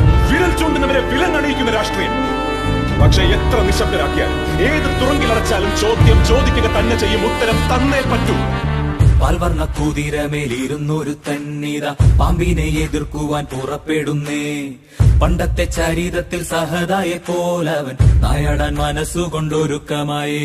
വിരൽ ചൂണ്ടുന്നവരെ വിലങ്ങണിയിക്കുന്ന രാഷ്ട്രീയം പക്ഷെ എത്ര നിശബ്ദരാക്കിയാലും ഏത് തുറങ്കിലടച്ചാലും ചോദ്യം ചോദിക്കുക തന്നെ ചെയ്യും ഉത്തരം തന്നേ പറ്റൂ പാൽവർണ്ണ കുതിരമേലിരുന്നൊരു തന്നിത പാമ്പിനെ എതിർക്കുവാൻ പുറപ്പെടുന്നേ പണ്ടത്തെ ചരിതത്തിൽ സഹതായെ പോലവൻ നായാടാൻ മനസ്സുകൊണ്ടൊരുക്കമായേ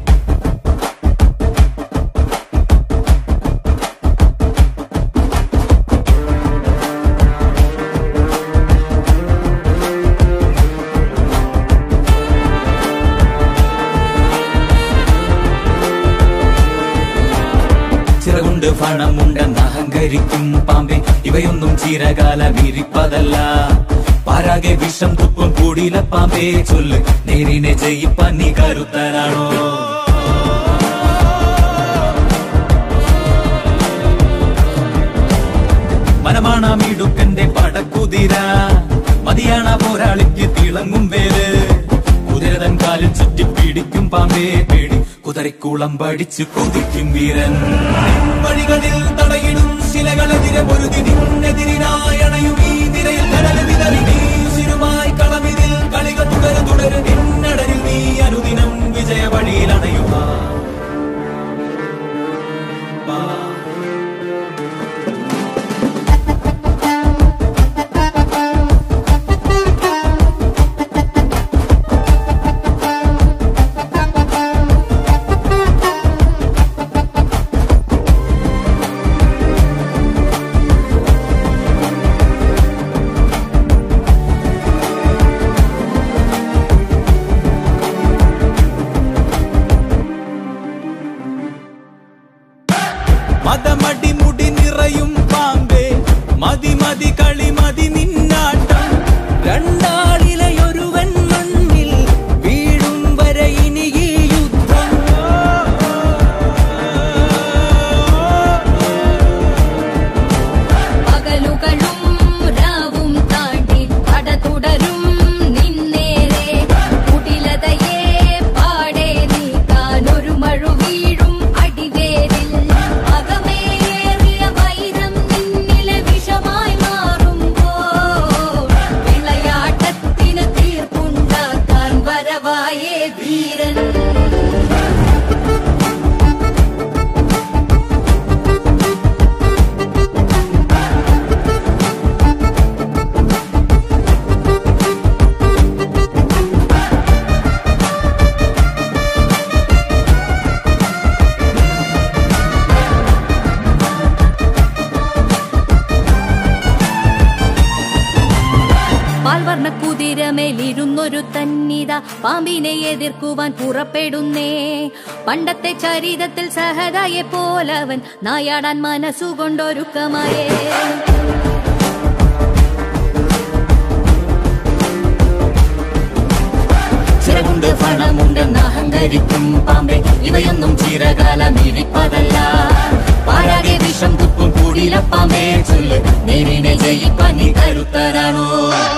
ചിറകുണ്ട് പണമുണ്ടെന്ന് അഹങ്കരിക്കും പാമ്പെ ഇവയൊന്നും ചിരകാല വിരിപ്പതല്ല പാരാകെ വിഷം തുപ്പും കൂടിയില പാമ്പേ ചൊല്ല് നേരിനെ ജയിപ്പാൻ നീ കരുത്തനാണോ മനമാണമിടുക്കന്റെ പടക്കുതിര മതിയാണ പോരാളിക്ക് തിളങ്ങും വേല് കുതിരതൻ കാലിൽ ചുറ്റി പിടിക്കും പാമ്പേ പേടി കുതിരക്കുളം പഠിച്ചു കൊതിക്കും വീരൻ വഴികളിൽ തടയിടും ശിലകളെതിരെ പൊരുതി നിന്നെതിരിനായണയും ഈ നിരയിൽ കടൽ വിതറി നീ ഉസിരുമായി കളമിതിൽ കളികൾ തുടരെ തുടരെ നിന്നടരിൽ നീ അനുദിനം വിജയ വഴിയിൽ അണയുക മതമടി മുടി നിറയും പാമ്പേ മതി മതി കളി മതി നിന്നാട്ടം രണ്ടാളിലെയൊരുവൻ മണ്ണിൽ വീഴും വരെ ഇനി ഈ യുദ്ധം പകലുകളും രാവും താണ്ടി കട തുടരും നിന്നേരെ കുടിലതയെ പാടെ നീക്കാൻ ഒരു മഴു വീഴും അടിവേരിൽ അകമേറിയ വൈരം നിന്നിലെ വിഷമായി മാറുമ്പോൾ വിളയാട്ടത്തിന് തീർപ്പുണ്ടാക്കാൻ വരവായേ വീരൻ പാൽവർണ്ണ കുതിരമേലിരുന്നൊരു തന്നിത പാമ്പിനെ എതിർക്കുവാൻ പുറപ്പെടുന്നേ പണ്ടത്തെ ചരിതത്തിൽ സഹതായെ പോലവൻ നായാടാൻ മനസ്സുകൊണ്ടൊരുക്കമായേ ചിറകുണ്ട് പണമുണ്ടെന്ന് അഹങ്കരിക്കും പാമ്പെ ഇവയൊന്നും ചിരകാലം ഇരിപ്പതല്ല പാരാകെ വിഷം തുപ്പും കൂടിയില പാമ്പേ ചൊല്ല് നേരിനെ ജയിപ്പാൻ നീ കരുത്തരാണോ